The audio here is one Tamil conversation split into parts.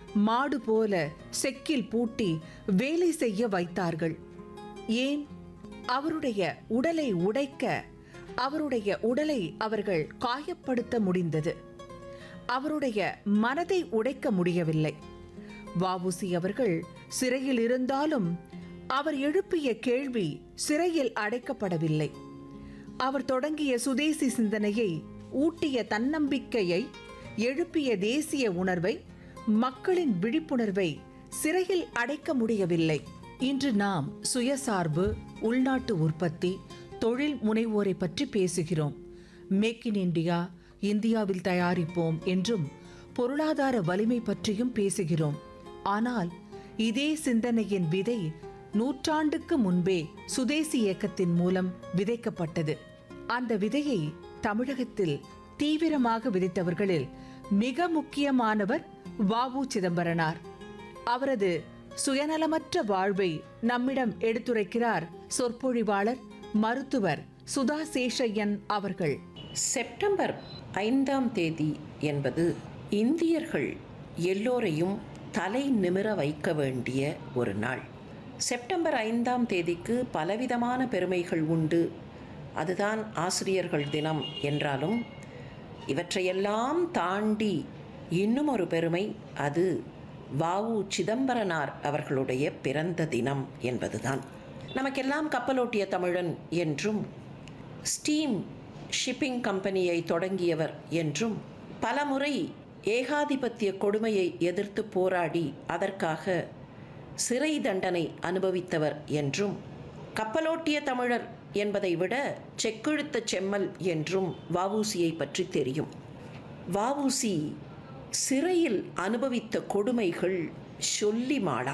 மாடு போல செக்கில் பூட்டி வேலை செய்ய வைத்தார்கள் ஏன் அவருடைய உடலை உடைக்க அவருடைய உடலை அவர்கள் காயப்படுத்த முடிந்தது அவருடைய மனதை உடைக்க முடியவில்லை வாவுசி அவர்கள் சிறையில் இருந்தாலும் அவர் எழுப்பிய கேள்வி சிறையில் அடைக்கப்படவில்லை அவர் தொடங்கிய சுதேசி சிந்தனையை ஊட்டிய தன்னம்பிக்கையை எழுப்பிய தேசிய உணர்வை மக்களின் விழிப்புணர்வை சிறையில் அடைக்க முடியவில்லை இன்று நாம் சுயசார்பு உள்நாட்டு உற்பத்தி தொழில் முனைவோரை பற்றி பேசுகிறோம் மேக் இன் இந்தியா இந்தியாவில் தயாரிப்போம் என்றும் பொருளாதார வலிமை பற்றியும் பேசுகிறோம் ஆனால் இதே சிந்தனையின் விதை நூற்றாண்டுக்கு முன்பே சுதேசி இயக்கத்தின் மூலம் விதைக்கப்பட்டது அந்த விதையை தமிழகத்தில் தீவிரமாக விதைத்தவர்களில் மிக முக்கியமானவர் வாவு சிதம்பரனார் அவரது சுயநலமற்ற வாழ்வை நம்மிடம் எடுத்துரைக்கிறார் சொற்பொழிவாளர் மருத்துவர் சுதா சேஷையன் அவர்கள் செப்டம்பர் ஐந்தாம் தேதி என்பது இந்தியர்கள் எல்லோரையும் தலை நிமிர வைக்க வேண்டிய ஒரு நாள் செப்டம்பர் ஐந்தாம் தேதிக்கு பலவிதமான பெருமைகள் உண்டு அதுதான் ஆசிரியர்கள் தினம் என்றாலும் இவற்றையெல்லாம் தாண்டி இன்னும் ஒரு பெருமை அது வாவு சிதம்பரனார் அவர்களுடைய பிறந்த தினம் என்பதுதான் நமக்கெல்லாம் கப்பலோட்டிய தமிழன் என்றும் ஸ்டீம் ஷிப்பிங் கம்பெனியை தொடங்கியவர் என்றும் பலமுறை ஏகாதிபத்திய கொடுமையை எதிர்த்து போராடி அதற்காக சிறை தண்டனை அனுபவித்தவர் என்றும் கப்பலோட்டிய தமிழர் என்பதை விட செக்கெழுத்த செம்மல் என்றும் வவுசியை பற்றி தெரியும் வவுசி சிறையில் அனுபவித்த கொடுமைகள் சொல்லி மாளா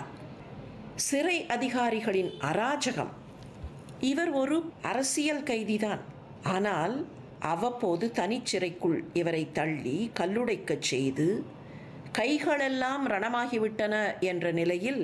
சிறை அதிகாரிகளின் அராஜகம் இவர் ஒரு அரசியல் கைதிதான் ஆனால் அவ்வப்போது தனிச்சிறைக்குள் இவரை தள்ளி கல்லுடைக்கச் செய்து கைகளெல்லாம் ரணமாகிவிட்டன என்ற நிலையில்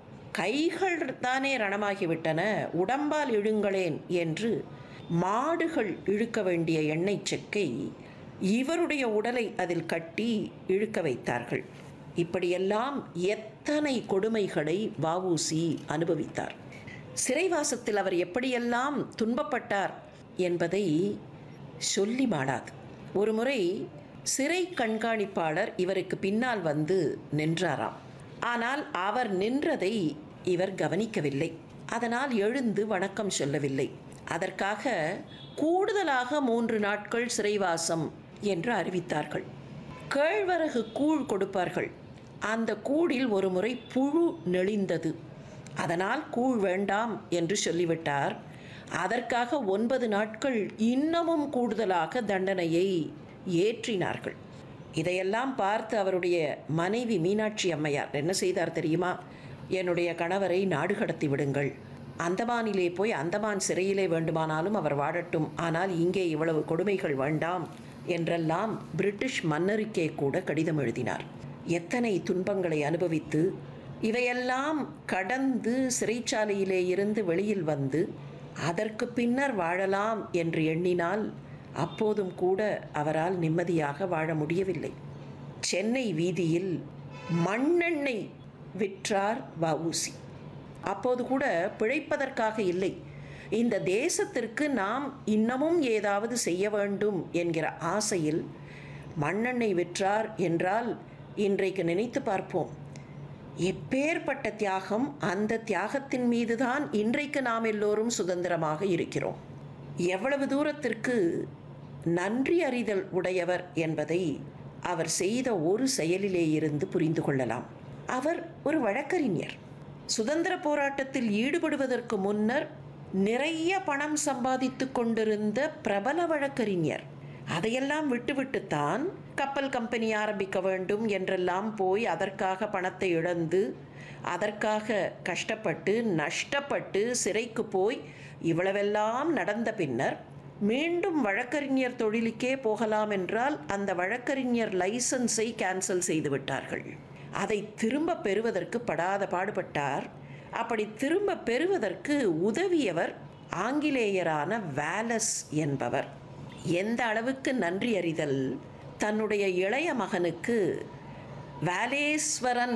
கைகள் தானே ரணமாகிவிட்டன உடம்பால் இழுங்களேன் என்று மாடுகள் இழுக்க வேண்டிய எண்ணெய் செக்கை இவருடைய உடலை அதில் கட்டி இழுக்க வைத்தார்கள் இப்படியெல்லாம் எத்தனை கொடுமைகளை வவுசி அனுபவித்தார் சிறைவாசத்தில் அவர் எப்படியெல்லாம் துன்பப்பட்டார் என்பதை சொல்லி மாடாது ஒரு முறை சிறை கண்காணிப்பாளர் இவருக்கு பின்னால் வந்து நின்றாராம் ஆனால் அவர் நின்றதை இவர் கவனிக்கவில்லை அதனால் எழுந்து வணக்கம் சொல்லவில்லை அதற்காக கூடுதலாக மூன்று நாட்கள் சிறைவாசம் என்று அறிவித்தார்கள் கேழ்வரகு கூழ் கொடுப்பார்கள் அந்த கூழில் ஒரு முறை புழு நெளிந்தது அதனால் கூழ் வேண்டாம் என்று சொல்லிவிட்டார் அதற்காக ஒன்பது நாட்கள் இன்னமும் கூடுதலாக தண்டனையை ஏற்றினார்கள் இதையெல்லாம் பார்த்து அவருடைய மனைவி மீனாட்சி அம்மையார் என்ன செய்தார் தெரியுமா என்னுடைய கணவரை நாடு கடத்தி விடுங்கள் அந்தமானிலே போய் அந்தமான் சிறையிலே வேண்டுமானாலும் அவர் வாழட்டும் ஆனால் இங்கே இவ்வளவு கொடுமைகள் வேண்டாம் என்றெல்லாம் பிரிட்டிஷ் மன்னருக்கே கூட கடிதம் எழுதினார் எத்தனை துன்பங்களை அனுபவித்து இவையெல்லாம் கடந்து சிறைச்சாலையிலே இருந்து வெளியில் வந்து அதற்கு பின்னர் வாழலாம் என்று எண்ணினால் அப்போதும் கூட அவரால் நிம்மதியாக வாழ முடியவில்லை சென்னை வீதியில் மண்ணெண்ணெய் விற்றார் வவுசி அப்போது கூட பிழைப்பதற்காக இல்லை இந்த தேசத்திற்கு நாம் இன்னமும் ஏதாவது செய்ய வேண்டும் என்கிற ஆசையில் மண்ணெண்ணெய் விற்றார் என்றால் இன்றைக்கு நினைத்து பார்ப்போம் எப்பேற்பட்ட தியாகம் அந்த தியாகத்தின் மீதுதான் இன்றைக்கு நாம் எல்லோரும் சுதந்திரமாக இருக்கிறோம் எவ்வளவு தூரத்திற்கு நன்றி அறிதல் உடையவர் என்பதை அவர் செய்த ஒரு செயலிலே இருந்து புரிந்து கொள்ளலாம் அவர் ஒரு வழக்கறிஞர் சுதந்திர போராட்டத்தில் ஈடுபடுவதற்கு முன்னர் நிறைய பணம் சம்பாதித்து கொண்டிருந்த பிரபல வழக்கறிஞர் அதையெல்லாம் விட்டுவிட்டுத்தான் கப்பல் கம்பெனி ஆரம்பிக்க வேண்டும் என்றெல்லாம் போய் அதற்காக பணத்தை இழந்து அதற்காக கஷ்டப்பட்டு நஷ்டப்பட்டு சிறைக்கு போய் இவ்வளவெல்லாம் நடந்த பின்னர் மீண்டும் வழக்கறிஞர் தொழிலுக்கே போகலாம் என்றால் அந்த வழக்கறிஞர் லைசன்ஸை கேன்சல் செய்து விட்டார்கள் அதை திரும்ப பெறுவதற்கு படாத பாடுபட்டார் அப்படி திரும்ப பெறுவதற்கு உதவியவர் ஆங்கிலேயரான வேலஸ் என்பவர் எந்த அளவுக்கு நன்றி அறிதல் தன்னுடைய இளைய மகனுக்கு வேலேஸ்வரன்